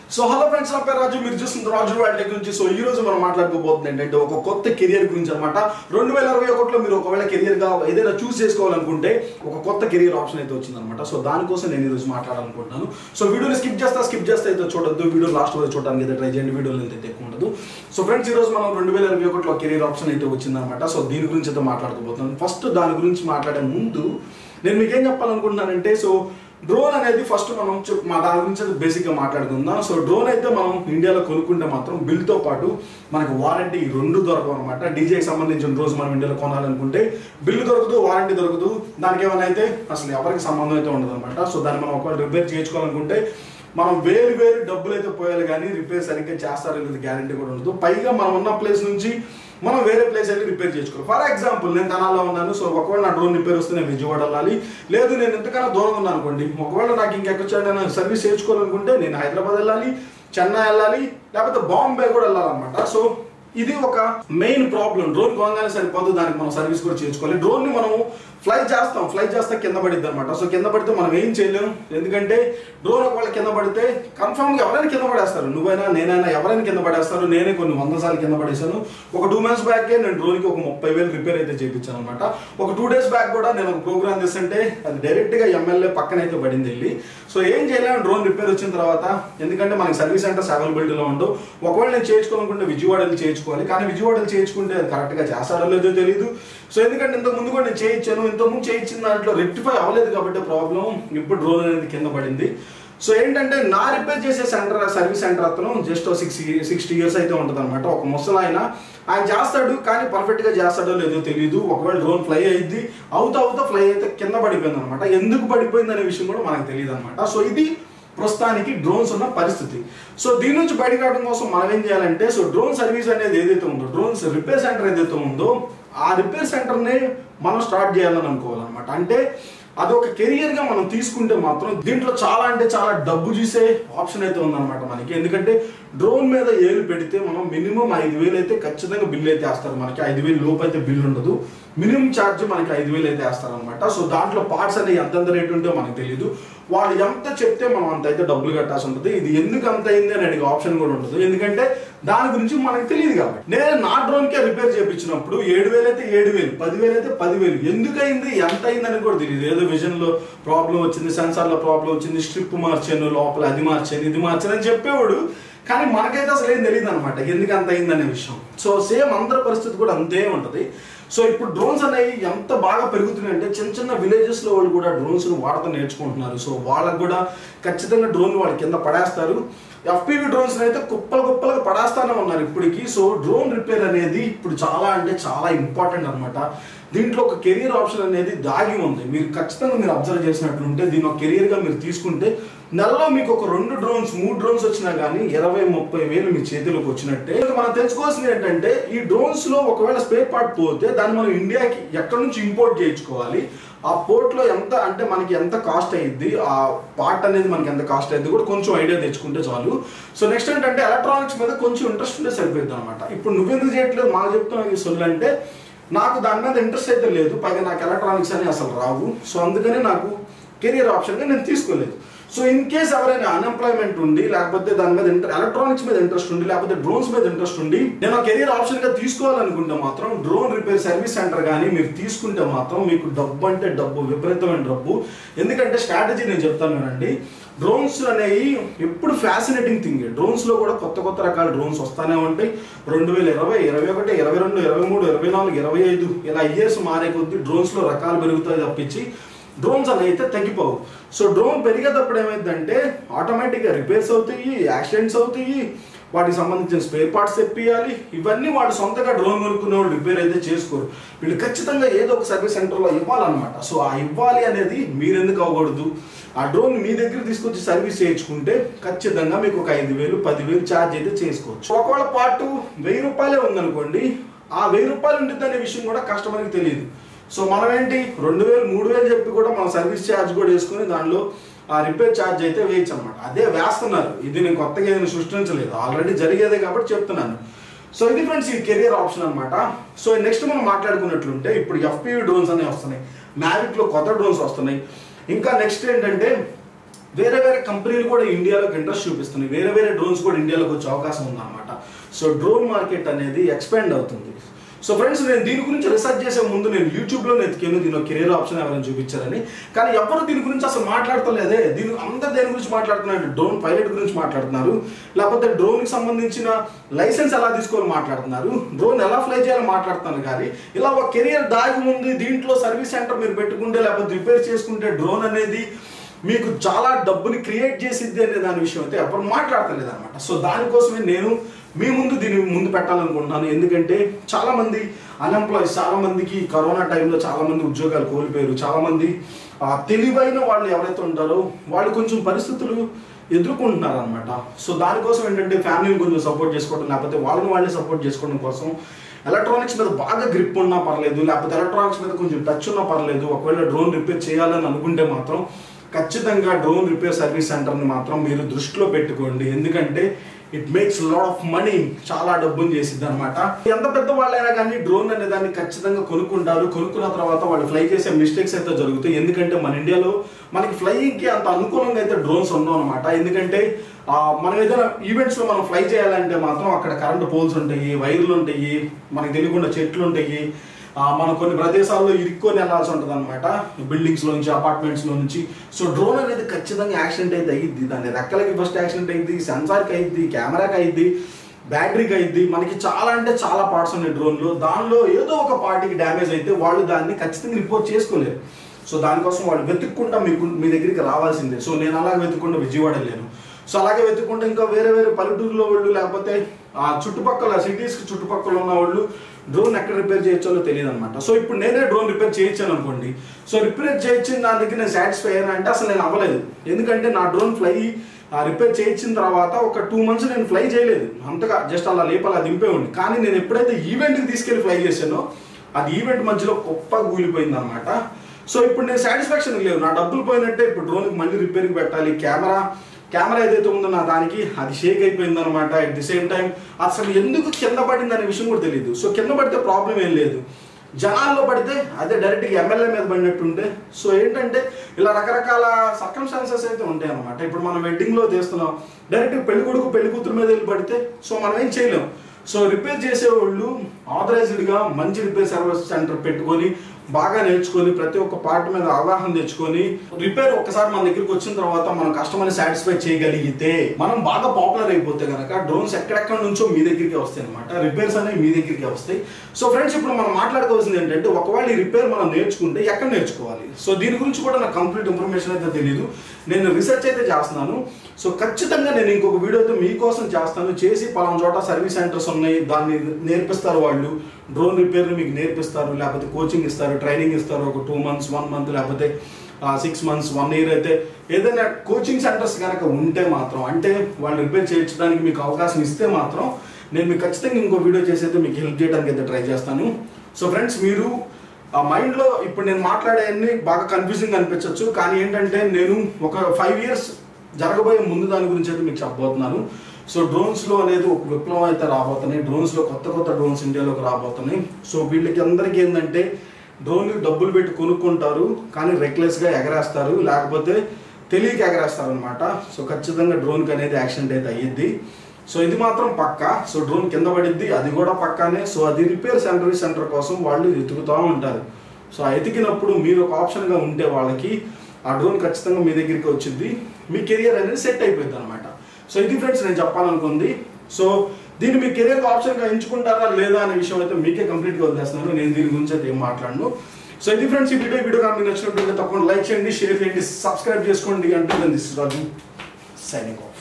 so hello friends నా పేరు రాజు మీరు చూస్తుంది రాజు వాళ్ళ గురించి సో ఈ రోజు మనం మాట్లాడుకోబోతుంది ఏంటంటే ఒక కొత్త కెరియర్ గురించి అనమాట రెండు వేల ఇరవై ఒకటిలో మీరు ఒకవేళ కెరియర్ గా ఏదైనా చూస్ చేసుకోవాలనుకుంటే ఒక కొత్త కెరియర్ ఆప్షన్ అయితే వచ్చిందనమాట సో దానికోసం నేను ఈ రోజు మాట్లాడాలనుకుంటున్నాను సో వీడియోని స్కిప్ చేస్తా స్కిప్ చేస్తే అయితే చూడొద్దు వీడియో లాస్ట్ వరకు చూడడానికి అయితే ట్రై చేయండి వీడియోలు అయితే ఎక్కువ ఉండదు సో ఫ్రెండ్స్ ఈ రోజు మనం రెండు వేల ఇరవై ఒకటిలో కెరియర్ ఆప్షన్ అయితే వచ్చిందనమాట సో దీని గురించి అయితే మాట్లాడుకోబోతున్నాను ఫస్ట్ దాని గురించి మాట్లాడే ముందు నేను మీకేం చెప్పాలనుకుంటున్నానంటే సో డ్రోన్ అనేది ఫస్ట్ మనం చెప్ మా దాని గురించి అయితే బేసిక్గా మాట్లాడుకుందాం సో డ్రోన్ అయితే మనం ఇండియాలో కొనుక్కుంటే మాత్రం బిల్తో పాటు మనకు వారంటీ రెండు దొరకవు అనమాట డీజేకి సంబంధించిన డ్రోన్స్ మనం ఇండియాలో కొనాలనుకుంటే బిల్లు దొరకదు వారంటీ దొరకదు దానికి ఏమైనా అయితే అసలు ఎవరికి సంబంధం అయితే ఉండదు అనమాట సో దాన్ని మనం ఒకవేళ రిపేర్ చేయించుకోవాలనుకుంటే మనం వేరు వేరు డబ్బులు అయితే పోయాలి కానీ రిపేర్ సరిగ్గా చేస్తారో లేదు గ్యారంటీ కూడా ఉండదు పైగా మనం ఉన్న ప్లేస్ నుంచి మనం వేరే ప్లేస్ వెళ్ళి రిపేర్ చేసుకోవాలి ఫర్ ఎగ్జాంపుల్ నేను తనాల్లో ఉన్నాను సో ఒకవేళ నా డ్రోన్ రిపేర్ వస్తే నేను విజయవాడ వెళ్ళాలి లేదు నేను ఎంతకన్నా దూరంగా ఉన్నాను అనుకోండి ఒకవేళ నాకు ఇంకెక్కడ సర్వీస్ చేయించుకోవాలనుకుంటే నేను హైదరాబాద్ వెళ్ళాలి చెన్నై వెళ్ళాలి లేకపోతే బాంబే కూడా వెళ్ళాలన్నమాట సో ఇది ఒక మెయిన్ ప్రాబ్లం డ్రోన్ కొనగానే సరిపోదు దానికి మనం సర్వీస్ కూడా చేయించుకోవాలి డ్రోన్ ని మనం ఫ్లై చేస్తాం ఫ్లై చేస్తే కింద పడిద్ది అనమాట సో కింద పడితే మనం ఏం చేయలేం ఎందుకంటే డ్రోన్ ఒకవేళ కింద పడితే కన్ఫర్మ్ గా ఎవరైనా కింద పడేస్తారు నువ్వైనా నేనైనా ఎవరైనా కింద పడేస్తారు నేనే కొన్ని వందల సార్లు కింద పడేశాను ఒక టూ మంత్స్ బ్యాక్ నేను డ్రోన్ కి ఒక ముప్పై వేలు రిపేర్ అయితే చేయించాను అనమాట ఒక టూ డేస్ బ్యాక్ కూడా నేను ఒక ప్రోగ్రామ్ చేస్తుంటే అది డైరెక్ట్ గా ఎమ్మెల్యే పక్కన అయితే పడింది వెళ్ళి సో ఏం చేయలేము డ్రోన్ రిపేర్ వచ్చిన తర్వాత ఎందుకంటే మనకి సర్వీస్ సెంటర్స్ అవైలబిలిటీలో ఉండవు ఒకవేళ నేను చేయించుకోవాలనుకుంటే విజయవాడ వెళ్ళి చేయించుకోవాలి కానీ విజయవాడ వెళ్ళి చేయించుకుంటే అది కరెక్ట్ గా చేస్తాడో లేదో తెలియదు సో ఎందుకంటే ఇంతకు ముందు కూడా నేను చేయించాను ఇంతకు ముందు చేయించిన దాంట్లో రెక్టిఫై అవ్వలేదు కాబట్టి ప్రాబ్లం ఇప్పుడు డ్రోన్ అనేది కింద పడింది సో ఏంటంటే నా రిపేర్ చేసే సెంటర్ సర్వీస్ సెంటర్ అతను జస్ట్ సిక్స్ సిక్స్టీ ఇయర్స్ అయితే ఉంటుంది అనమాట ఒక ముసలు ఆయన ఆయన చేస్తాడు కానీ పర్ఫెక్ట్ గా చేస్తాడో లేదో తెలియదు ఒకవేళ డ్రోన్ ఫ్లై అయింది అవుతా అవుతా ఫ్లై అయితే కింద పడిపోయింది అనమాట ఎందుకు పడిపోయింది అనే విషయం కూడా మనకు తెలియదు అనమాట సో ఇది ప్రస్తుతానికి డ్రోన్స్ ఉన్న పరిస్థితి సో దీని నుంచి బయట రావడం కోసం మనం ఏం చేయాలంటే సో డ్రోన్ సర్వీస్ అనేది ఏదైతే ఉందో డ్రోన్స్ రిపేర్ సెంటర్ ఏదైతే ఉందో ఆ రిపేర్ సెంటర్నే మనం స్టార్ట్ చేయాలని అనుకోవాలన్నమాట అంటే అదొక కెరియర్గా మనం తీసుకుంటే మాత్రం దీంట్లో చాలా అంటే చాలా డబ్బు చూసే ఆప్షన్ అయితే ఉందన్నమాట మనకి ఎందుకంటే డ్రోన్ మీద ఏలు పెడితే మనం మినిమం ఐదు వేలు అయితే ఖచ్చితంగా బిల్ అయితే వేస్తారు మనకి ఐదు వేలు లోపు అయితే బిల్ ఉండదు మినిమం ఛార్జ్ మనకి ఐదు వేలు అయితే వేస్తారనమాట సో దాంట్లో పార్ట్స్ అనేవి ఎంతెంత రేట్ ఉంటే మనకు తెలియదు వాళ్ళు ఎంత చెప్తే మనం అంత అయితే డబ్బులు కట్టాల్సి ఉంటుంది ఇది ఎందుకు అంత అయింది అని అడిగే ఆప్షన్ కూడా ఉంటుంది ఎందుకంటే దాని గురించి మనకు తెలియదు కాబట్టి నేను నా డ్రోన్ కే రిపేర్ చేయించినప్పుడు ఏడు వేలు అయితే ఏడు వేలు పదివేలు అయితే పదివేలు ఎందుకు అయింది ఎంత అయిందని కూడా తెలియదు ఏదో విజన్ లో ప్రాబ్లం వచ్చింది సెన్సార్ లో ప్రాబ్లం వచ్చింది స్ట్రిప్ మార్చాను లోపల అది మార్చాను ఇది మార్చాను అని చెప్పేవాడు కానీ మనకైతే అసలు ఏం తెలియదు అనమాట ఎందుకు అంత అయిందనే విషయం సో సేమ్ అందరి పరిస్థితి కూడా అంతే ఉంటుంది సో ఇప్పుడు డ్రోన్స్ అనేవి ఎంత బాగా పెరుగుతున్నాయి అంటే చిన్న చిన్న విలేజెస్ లో వాళ్ళు కూడా డ్రోన్స్ వాడతా నేర్చుకుంటున్నారు సో వాళ్ళకు కూడా ఖచ్చితంగా డ్రోన్ వాళ్ళ కింద పడేస్తారు ఎఫ్పివి డ్రోన్స్ అయితే కుప్పలు కుప్పలుగా పడేస్తానే ఉన్నారు ఇప్పటికి సో డ్రోన్ రిపేర్ అనేది ఇప్పుడు చాలా అంటే చాలా ఇంపార్టెంట్ అనమాట దీంట్లో ఒక కెరియర్ ఆప్షన్ అనేది దాగి ఉంది మీరు ఖచ్చితంగా మీరు అబ్జర్వ్ చేసినట్లుంటే దీని ఒక కెరియర్గా మీరు తీసుకుంటే నెలలో మీకు ఒక రెండు డ్రోన్స్ మూడు డ్రోన్స్ వచ్చినా కానీ ఇరవై ముప్పై వేలు మీ చేతిలోకి వచ్చినట్టే ఇంకా మనం తెలుసుకోవాల్సింది ఏంటంటే ఈ డ్రోన్స్ లో ఒకవేళ స్పేర్ పార్ట్ పోతే దాన్ని మనం ఇండియాకి ఎక్కడి నుంచి ఇంపోర్ట్ చేయించుకోవాలి ఆ పోర్ట్ లో ఎంత అంటే మనకి ఎంత కాస్ట్ అయ్యిద్ది ఆ పార్ట్ అనేది మనకి ఎంత కాస్ట్ అయ్యింది కూడా కొంచెం ఐడియా తెచ్చుకుంటే చాలు సో నెక్స్ట్ ఏంటంటే ఎలక్ట్రానిక్స్ మీద కొంచెం ఇంట్రెస్ట్ ఉంటే సరిపోద్ది అనమాట ఇప్పుడు నువ్వెందుకు చేయట్లేదు మాకు చెప్తున్నా ఈ సొల్లు అంటే నాకు దాని మీద ఇంట్రెస్ట్ అయితే లేదు పైగా నాకు ఎలక్ట్రానిక్స్ అని అసలు రావు సో అందుకని నాకు కెరియర్ ఆప్షన్గా నేను తీసుకోలేదు సో ఇన్ కేస్ ఎవరైనా అన్ఎంప్లాయ్మెంట్ ఉండి లేకపోతే దాని మీద ఇంటర్ ఎలక్ట్రానిక్స్ మీద ఇంట్రెస్ట్ ఉండి లేకపోతే డ్రోన్స్ మీద ఇంట్రెస్ట్ ఉండి నేను కెరియర్ ఆప్షన్ గా తీసుకోవాలనుకుంటే మాత్రం డ్రోన్ రిపేర్ సర్వీస్ సెంటర్ కానీ మీరు తీసుకుంటే మాత్రం మీకు డబ్బు అంటే డబ్బు విపరీతమైన డబ్బు ఎందుకంటే స్ట్రాటజీ నేను చెప్తాను వినండి డ్రోన్స్ అనేవి ఎప్పుడు ఫ్యాసినేటింగ్ థింగ్ డ్రోన్స్ లో కూడా కొత్త కొత్త రకాల డ్రోన్స్ వస్తానే ఉంటాయి రెండు వేల ఇరవై ఇరవై ఒకటి ఇరవై రెండు ఇరవై మూడు ఇరవై నాలుగు ఇరవై ఐదు ఇలా ఇయర్స్ మారే కొద్దీ డ్రోన్స్ లో రకాలు పెరుగుతాయి తప్పించి డ్రోన్స్ అనేవి అయితే తగ్గిపోవు సో డ్రోన్ పెరిగేటప్పుడు ఏమైందంటే ఆటోమేటిక్గా రిపేర్స్ అవుతాయి యాక్సిడెంట్స్ అవుతాయి వాటికి సంబంధించిన స్పేర్ పార్ట్స్ తెప్పియాలి ఇవన్నీ వాడు సొంతగా డ్రోన్ కొనుక్కునే వాళ్ళు రిపేర్ అయితే చేసుకోరు వీళ్ళు ఖచ్చితంగా ఏదో ఒక సర్వీస్ సెంటర్లో ఇవ్వాలన్నమాట సో ఆ ఇవ్వాలి అనేది మీరెందుకు అవ్వకూడదు ఆ డ్రోన్ మీ దగ్గర తీసుకొచ్చి సర్వీస్ చేయించుకుంటే ఖచ్చితంగా మీకు ఒక ఐదు వేలు పదివేలు ఛార్జ్ అయితే చేసుకోవచ్చు ఒకవేళ పార్ట్ వెయ్యి రూపాయలే ఉందనుకోండి ఆ వెయ్యి రూపాయలు ఉంటుంది అనే విషయం కూడా కస్టమర్కి తెలియదు సో మనం ఏంటి రెండు వేలు మూడు వేలు చెప్పి కూడా మనం సర్వీస్ ఛార్జ్ కూడా వేసుకుని దానిలో ఆ రిపేర్ ఛార్జ్ అయితే వేయచ్చు అనమాట అదే వేస్తున్నారు ఇది నేను కొత్తగా ఏదైనా సృష్టించలేదు ఆల్రెడీ జరిగేదే కాబట్టి చెప్తున్నాను సో ఇది ఫ్రెండ్స్ ఈ కెరియర్ ఆప్షన్ అనమాట సో నెక్స్ట్ మనం మాట్లాడుకున్నట్లుంటే ఇప్పుడు ఎఫ్పివి డ్రోన్స్ అనేవి వస్తున్నాయి మ్యావిక్లో కొత్త డ్రోన్స్ వస్తున్నాయి ఇంకా నెక్స్ట్ ఏంటంటే వేరే వేరే కంపెనీలు కూడా ఇండియాలోకి ఇంట్రెస్ట్ చూపిస్తున్నాయి వేరే వేరే డ్రోన్స్ కూడా ఇండియాలోకి వచ్చే అవకాశం ఉందన్నమాట సో డ్రోన్ మార్కెట్ అనేది ఎక్స్పాండ్ అవుతుంది సో ఫ్రెండ్స్ నేను దీని గురించి రీసెర్చ్ చేసే ముందు నేను యూట్యూబ్లో ఎతికాను దీని కెరీర్ ఆప్షన్ ఎవరైనా చూపించారని కానీ ఎవరు దీని గురించి అసలు మాట్లాడతలేదే దీని అందరు దేని గురించి మాట్లాడుతున్నారు డ్రోన్ పైలట్ గురించి మాట్లాడుతున్నారు లేకపోతే డ్రోన్కి సంబంధించిన లైసెన్స్ ఎలా తీసుకోవాలి మాట్లాడుతున్నారు డ్రోన్ ఎలా ఫ్లై చేయాలని మాట్లాడుతున్నారు కానీ ఇలా ఒక కెరియర్ దాగి ఉంది దీంట్లో సర్వీస్ సెంటర్ మీరు పెట్టుకుంటే లేకపోతే రిపేర్ చేసుకుంటే డ్రోన్ అనేది మీకు చాలా డబ్బుని క్రియేట్ చేసిద్ది అనే దాని విషయం అయితే ఎవరు మాట్లాడతలేదు అనమాట సో దానికోసమే నేను మీ ముందు దీని ముందు పెట్టాలనుకుంటున్నాను ఎందుకంటే చాలా మంది అన్ఎంప్లాయీస్ చాలా మందికి కరోనా టైంలో చాలా మంది ఉద్యోగాలు కోల్పోయారు చాలా మంది ఆ, తెలివైన వాళ్ళు ఎవరైతే ఉంటారో వాళ్ళు కొంచెం పరిస్థితులు ఎదుర్కొంటున్నారు అనమాట సో దానికోసం ఏంటంటే ఫ్యామిలీని కొంచెం సపోర్ట్ చేసుకోవడం లేకపోతే వాళ్ళని వాళ్ళని సపోర్ట్ చేసుకోవడం కోసం ఎలక్ట్రానిక్స్ మీద బాగా గ్రిప్ ఉన్నా పర్లేదు లేకపోతే ఎలక్ట్రానిక్స్ మీద కొంచెం టచ్ ఉన్నా పర్లేదు ఒకవేళ డ్రోన్ రిపేర్ చేయాలని అనుకుంటే మాత్రం ఖచ్చితంగా డ్రోన్ రిపేర్ సర్వీస్ సెంటర్ని మాత్రం మీరు దృష్టిలో పెట్టుకోండి ఎందుకంటే it makes lot of money చాలా డబ్బుని చేసిద్ది అనమాట ఎంత పెద్ద వాళ్ళైనా కానీ డ్రోన్ అనే దాన్ని ఖచ్చితంగా కొనుక్కుంటారు కొనుక్కున్న తర్వాత వాళ్ళు ఫ్లై చేసే మిస్టేక్స్ అయితే జరుగుతాయి ఎందుకంటే మన ఇండియాలో మనకి ఫ్లయింగ్కి అంత అనుకూలంగా అయితే డ్రోన్స్ ఉండవు అనమాట ఎందుకంటే ఆ, మనం ఏదైనా ఈవెంట్స్లో మనం ఫ్లై చేయాలంటే మాత్రం అక్కడ కరెంట్ పోల్స్ ఉంటాయి వైర్లు ఉంటాయి మనకి తెలియకుండా చెట్లు ఉంటాయి ఆ, మనం కొన్ని ప్రదేశాల్లో ఇరుక్కొని వెళ్ళాల్సి ఉంటుంది అనమాట బిల్డింగ్స్లో నుంచి అపార్ట్మెంట్స్లో నుంచి సో డ్రోన్ అనేది ఖచ్చితంగా యాక్సిడెంట్ అయితే అయ్యిద్ది దాని రెక్కలకి ఫస్ట్ యాక్సిడెంట్ అయ్యిద్ది సెన్సార్కి అయ్యిద్ది కెమెరాకి అయ్యిద్ది బ్యాటరీకి అయ్యిద్ది మనకి చాలా అంటే చాలా పార్ట్స్ ఉన్నాయి డ్రోన్లో దానిలో ఏదో ఒక పార్టీకి డ్యామేజ్ అయితే వాళ్ళు దాన్ని ఖచ్చితంగా రిపోర్ట్ చేసుకోలేరు సో దానికోసం వాళ్ళు వెతుక్కుంటా మీకు మీ దగ్గరికి రావాల్సిందే సో నేను అలాగే వెతుక్కుంటా విజయవాడ వెళ్ళాను సో అలాగే వెతుక్కుంటే ఇంకా వేరే వేరే పల్లెటూరులో వాళ్ళు లేకపోతే ఆ చుట్టుపక్కల సిటీస్కి చుట్టుపక్కల ఉన్న వాళ్ళు డ్రోన్ ఎక్కడ రిపేర్ చేయొచ్చో తెలియదు అనమాట సో ఇప్పుడు నేనే డ్రోన్ రిపేర్ చేయొచ్చాను అనుకోండి సో రిపేర్ చేయొచ్చిన దాని దగ్గర నేను సాటిస్ఫై అయ్యాను అంటే అసలు నేను అవ్వలేదు ఎందుకంటే నా డ్రోన్ ఫ్లై రిపేర్ చేయించిన తర్వాత ఒక టూ మంత్స్ నేను ఫ్లై చేయలేదు అంతగా జస్ట్ అలా లేపలా దింపే ఉంది కానీ నేను ఎప్పుడైతే ఈవెంట్కి తీసుకెళ్ళి ఫ్లై చేశానో అది ఈవెంట్ మధ్యలో గొప్ప కూలిపోయింది అనమాట సో ఇప్పుడు నేను సాటిస్ఫాక్షన్ లేవు నా డబ్బులు పోయినట్టే ఇప్పుడు డ్రోన్కి మళ్ళీ రిపేర్కి పెట్టాలి కెమెరా కెమెరా ఏదైతే ఉందో నా దానికి అది షేక్ అయిపోయింది అనమాట అట్ ది సేమ్ టైం అసలు ఎందుకు కింద పడింది అనే విషయం కూడా తెలియదు సో కింద పడితే ప్రాబ్లం ఏం లేదు జనాల్లో పడితే అదే డైరెక్ట్గా ఎమ్మెల్యే మీద పడినట్టుంటే సో ఏంటంటే ఇలా రకరకాల సర్కమ్స్టాన్సెస్ అయితే ఉంటాయి అనమాట ఇప్పుడు మనం వెడ్డింగ్లో తీస్తున్నాం డైరెక్ట్ పెళ్లి కొడుకు పెళ్లి కూతురు మీద వెళ్ళి పడితే సో మనం ఏం చేయలేం సో రిపేర్ చేసేవాళ్ళు ఆథరైజ్డ్గా మంచి రిపేర్ సర్వీస్ సెంటర్ పెట్టుకొని బాగా నేర్చుకొని ప్రతి ఒక్క పార్ట్ మీద అవగాహన తెచ్చుకొని రిపేర్ ఒక్కసారి మన దగ్గరికి వచ్చిన తర్వాత మనం కస్టమర్ని సాటిస్ఫై చేయగలిగితే మనం బాగా పాపులర్ అయిపోతే కనుక డ్రోన్స్ ఎక్కడెక్కడ నుంచో మీ దగ్గరికి వస్తాయి అనమాట రిపేర్స్ అనేవి మీ దగ్గరికి వస్తాయి సో ఫ్రెండ్స్ ఇప్పుడు మనం మాట్లాడుకోవాల్సింది ఏంటంటే ఒకవేళ ఈ రిపేర్ మనం నేర్చుకుంటే ఎక్కడ నేర్చుకోవాలి సో దీని గురించి కూడా నాకు కంప్లీట్ ఇన్ఫర్మేషన్ అయితే తెలియదు నేను రీసెర్చ్ అయితే చేస్తున్నాను సో ఖచ్చితంగా నేను ఇంకొక వీడియో అయితే మీకోసం చేస్తాను చేసి పలానా చోట సర్వీస్ సెంటర్స్ ఉన్నాయి దాన్ని నేర్పిస్తారు వాళ్ళు డ్రోన్ రిపేర్ని మీకు నేర్పిస్తారు లేకపోతే కోచింగ్ ఇస్తారు ట్రైనింగ్ ఇస్తారు ఒక టూ మంత్స్ వన్ మంత్ లేకపోతే సిక్స్ మంత్స్ వన్ ఇయర్ అయితే ఏదైనా కోచింగ్ సెంటర్స్ కనుక ఉంటే మాత్రం అంటే వాళ్ళు రిపేర్ చేయించడానికి మీకు అవకాశం ఇస్తే మాత్రం నేను మీకు ఖచ్చితంగా ఇంకో వీడియో చేసి అయితే మీకు హెల్ప్ చేయడానికి అయితే ట్రై చేస్తాను సో ఫ్రెండ్స్ మీరు ఆ మైండ్లో ఇప్పుడు నేను మాట్లాడేవన్నీ బాగా కన్ఫ్యూజింగ్ అనిపించవచ్చు కానీ ఏంటంటే నేను ఒక ఫైవ్ ఇయర్స్ జరగబోయే ముందు దాని గురించి అయితే మీకు చెప్పబోతున్నాను సో డ్రోన్స్లో అనేది ఒక విప్లవం అయితే రాబోతున్నాయి డ్రోన్స్లో కొత్త కొత్త డ్రోన్స్ ఇండియాలోకి రాబోతున్నాయి సో వీళ్ళకి అందరికీ ఏంటంటే డ్రోన్ డబ్బులు పెట్టి కొనుక్కుంటారు కానీ రెక్లెస్గా ఎగరేస్తారు లేకపోతే తెలియక ఎగరేస్తారు అనమాట సో ఖచ్చితంగా డ్రోన్కి అనేది యాక్సిడెంట్ అయితే అయ్యిద్ది సో ఇది మాత్రం పక్క సో డ్రోన్ కింద పడిద్ది అది కూడా పక్కానే సో అది రిపేర్ సెంటర్ సెంటర్ కోసం వాళ్ళు వెతుకుతూ ఉంటారు సో ఆ ఎతికినప్పుడు మీరు ఒక ఆప్షన్గా ఉంటే వాళ్ళకి ఆ డ్రోన్ ఖచ్చితంగా మీ దగ్గరికి వచ్చింది మీ కెరియర్ అనేది సెట్ అయిపోయింది అనమాట సో ఇది ఫ్రెండ్స్ నేను చెప్పాలనుకుంది సో దీన్ని మీ కెరియర్ ఆప్షన్గా ఎంచుకుంటారా లేదా అనే విషయం అయితే మీకే కంప్లీట్గా వదిలేస్తున్నాను నేను దీని గురించి అయితే ఏం మాట్లాడను సో ఇది ఫ్రెండ్స్ ఈ వీడియో వీడియో కానీ మీకు నచ్చినట్టు తప్పకుండా లైక్ చేయండి షేర్ చేయండి సబ్స్క్రైబ్ చేసుకోండి అంటే దిస్ రాజు సైనింగ్ ఆఫ్